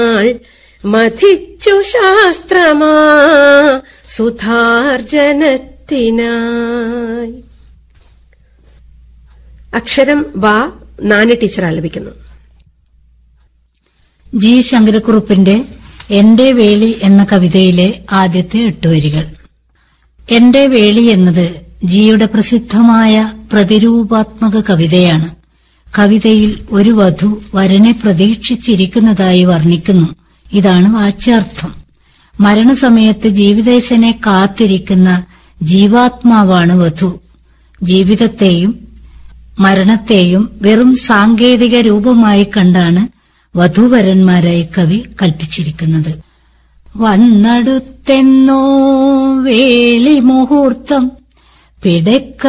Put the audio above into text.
നാൾ മഥിച്ചു ശാസ്ത്രമാ സുധാർജനത്തിനായി അക്ഷരം വാ നാണി ടീച്ചർ ആലപിക്കുന്നു ജി ശങ്കരക്കുറുപ്പിന്റെ എന്റെ വേളി എന്ന കവിതയിലെ ആദ്യത്തെ എട്ടുവരികൾ എന്റെ വേളി എന്നത് ജിയുടെ പ്രസിദ്ധമായ പ്രതിരൂപാത്മക കവിതയാണ് കവിതയിൽ ഒരു വധു വരനെ പ്രതീക്ഷിച്ചിരിക്കുന്നതായി വർണ്ണിക്കുന്നു ഇതാണ് വാച്യാർത്ഥം മരണസമയത്ത് ജീവിതേശനെ കാത്തിരിക്കുന്ന ജീവാത്മാവാണ് വധു ജീവിതത്തെയും മരണത്തെയും വെറും സാങ്കേതിക രൂപമായി കണ്ടാണ് വധൂവരന്മാരായി കവി കൽപ്പിച്ചിരിക്കുന്നത് വന്നടുത്തെന്നോ വേളി മുഹൂർത്തം പിടക്ക